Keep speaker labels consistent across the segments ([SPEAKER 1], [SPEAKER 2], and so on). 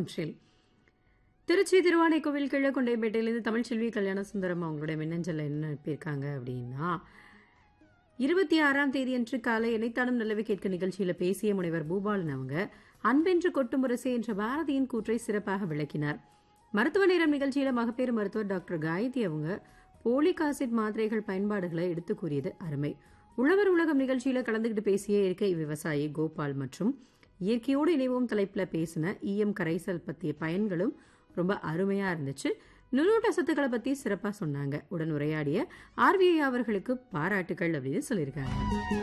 [SPEAKER 1] ஒன்றில் திருச்சி திருவானைக்கோவில் கிழக்கொண்டைப்பேட்டையிலேருந்து தமிழ்ச்செல்வி கல்யாண சுந்தரம் அவங்களுடைய மின்னஞ்சல் என்ன அனுப்பியிருக்காங்க அப்படின்னா இருபத்தி ஆறாம் தேதியன்று காலை இணைத்தாடும் நிலவு கேட்க நிகழ்ச்சியில் பேசிய முனைவர் பூபாலன் அவங்க அன்பென்று கொட்டும் முரசே என்ற பாரதியின் கூற்றை சிறப்பாக விளக்கினார் மருத்துவ நேரம் நிகழ்ச்சியில மகப்பேறு மருத்துவர் டாக்டர் காயத்ரி அவங்க போலிக் ஆசிட் மாத்திரைகள் பயன்பாடுகளை எடுத்து கூறியது அருமை உழவர் உலகம் நிகழ்ச்சியில கலந்துகிட்டு பேசிய இயற்கை விவசாயி கோபால் மற்றும் இயற்கையோடு இணைவோம் தலைப்புல பேசின ஈயம் கரைசல் பற்றிய பயன்களும் ரொம்ப அருமையா இருந்துச்சு நுண்ணூட்ட சத்துக்களை பத்தி சிறப்பா சொன்னாங்க உடன் உரையாடிய ஆர்விஐ அவர்களுக்கு பாராட்டுகள் அப்படின்னு சொல்லியிருக்காங்க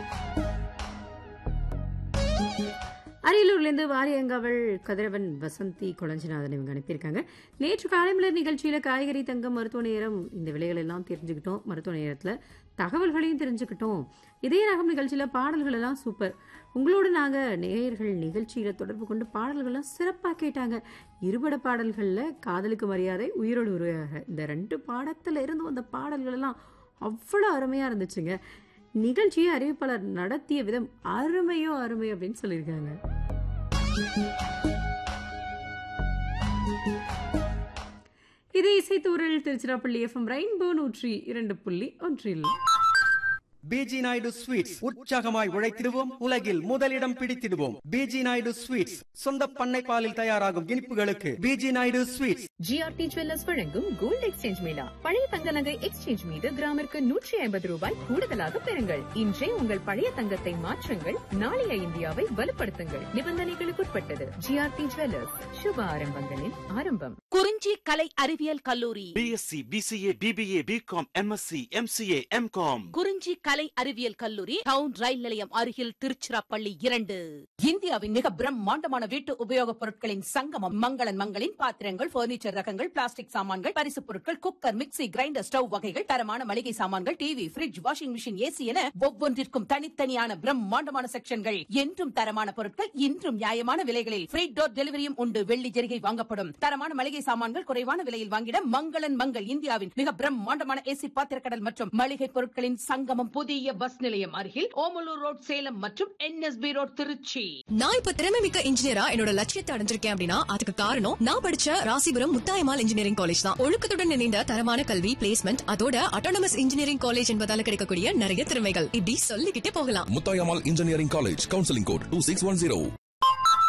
[SPEAKER 1] அரியலூர்லேருந்து வாரியங்காவல் கதிரவன் வசந்தி கொளஞ்சிநாதன் இவங்க அனுப்பியிருக்காங்க நேற்று காலைமலர் நிகழ்ச்சியில காய்கறி தங்கம் மருத்துவ நேரம் இந்த விலைகள் எல்லாம் தெரிஞ்சுக்கிட்டோம் மருத்துவ நேரத்துல தகவல்களையும் தெரிஞ்சுக்கிட்டோம் இதே ரகம் நிகழ்ச்சியில பாடல்கள் எல்லாம் சூப்பர் உங்களோடு நாங்க நேயர்கள் நிகழ்ச்சியில தொடர்பு கொண்டு பாடல்கள்லாம் சிறப்பா கேட்டாங்க இருபட பாடல்கள்ல காதலுக்கு மரியாதை உயிரோடு உருவாக இந்த ரெண்டு பாடத்துல இருந்து வந்த பாடல்கள் எல்லாம் அவ்வளோ அருமையா இருந்துச்சுங்க நிகழ்ச்சியை அறிவிப்பாளர் நடத்திய விதம் அருமையோ அருமை அப்படின்னு சொல்லியிருக்காங்க இது இசைத்தூரில் திருச்சிராப்பள்ளி எஃப்எம் ரெயின்போ நூற்றி இரண்டு புள்ளி ஒன்றில்
[SPEAKER 2] பிஜி நாயுடு ஸ்வீட்ஸ் உற்சாகமாய் உழைத்திடுவோம் உலகில் முதலிடம் பிடித்திடுவோம் பிஜி நாயுடு ஸ்வீட்ஸ் சொந்த பண்ணை பாலில் தயாராகும் இனிப்புகளுக்கு PG Naidu sweets
[SPEAKER 3] GRT jewellers வழங்கும் கோல்டு எக்ஸ்சேஞ்ச் மேளா பழைய தங்க நகை எக்ஸ்சேஞ்ச் மீது கிராமிற்கு நூற்றி ஐம்பது ரூபாய் கூடுதலாக பெறுங்கள் இன்றே உங்கள் பழைய தங்கத்தை மாற்றுங்கள் நாளைய இந்தியாவை வலுப்படுத்துங்கள் நிபந்தனைகளுக்குட்பட்டது ஜிஆர்டி ஜுவல்லர்ஸ் சுப ஆரம்பங்களின் ஆரம்பம்
[SPEAKER 4] குறிஞ்சி கலை அறிவியல் கல்லூரி
[SPEAKER 5] BSc BCA BBA BCom MSc MCA MCom
[SPEAKER 4] Kurinji கலை அறிவியல் கல்லூரி டவுன் ரயில் நிலையம் அருகில் திருச்சிராப்பள்ளி இரண்டு
[SPEAKER 6] இந்தியாவின் மிக பிரம்மாண்டமான வீட்டு உபயோகப் பொருட்களின் சங்கமம் மங்களன் மங்களின் பாத்திரங்கள் பர்னிச்சர் ரகங்கள் பிளாஸ்டிக் சாமான்கள் பரிசுப் பொருட்கள் குக்கர் மிக்ஸி கிரைண்டர் ஸ்டவ் வகைகள் தரமான மளிகை சாமான்கள் TV fridge washing machine AC என ஒவ்வொன்றிற்கும் தனித்தனியான பிரம்மாண்டமான செக்ஷன்கள் என்றும் தரமான பொருட்கள் இன்றும் நியாயமான விலைகளில் ஃப்ரீ டோர் டெலிவரியும் உண்டு வெள்ளி ஜெரிகை வாங்கப்படும் தரமான மளிகை சாமான்கள் குறைவான விலையில் வாங்கிட மங்களன் மங்கள் இந்தியாவின் மிக பிரம்மாண்டமான ஏசி பாத்திரக்கடல் மற்றும் மளிகை பொருட்களின் சங்கமம் புதிய பஸ் நிலையம் அருகில் ஓமலூர் ரோட் சேலம் மற்றும் என்எஸ்பி ரோட் திருச்சி
[SPEAKER 7] நான் இப்ப திறமை மிக்க இன்ஜினியரா என்னோட லட்சியத்தை அடைஞ்சிருக்கேன் அப்படின்னா அதுக்கு காரணம் நான் படிச்ச ராசிபுரம் முத்தாயமால் இன்ஜினியரிங் காலேஜ் தான் ஒழுக்கத்துடன் இணைந்த தரமான கல்வி பிளேஸ்மெண்ட் அதோட அட்டானமஸ் இன்ஜினியரிங் காலேஜ் என்பதால கிடைக்கக்கூடிய நிறைய திறமைகள் இப்படி சொல்லிக்கிட்டே போகலாம்
[SPEAKER 8] Muthayammal engineering college counselling code two six one zero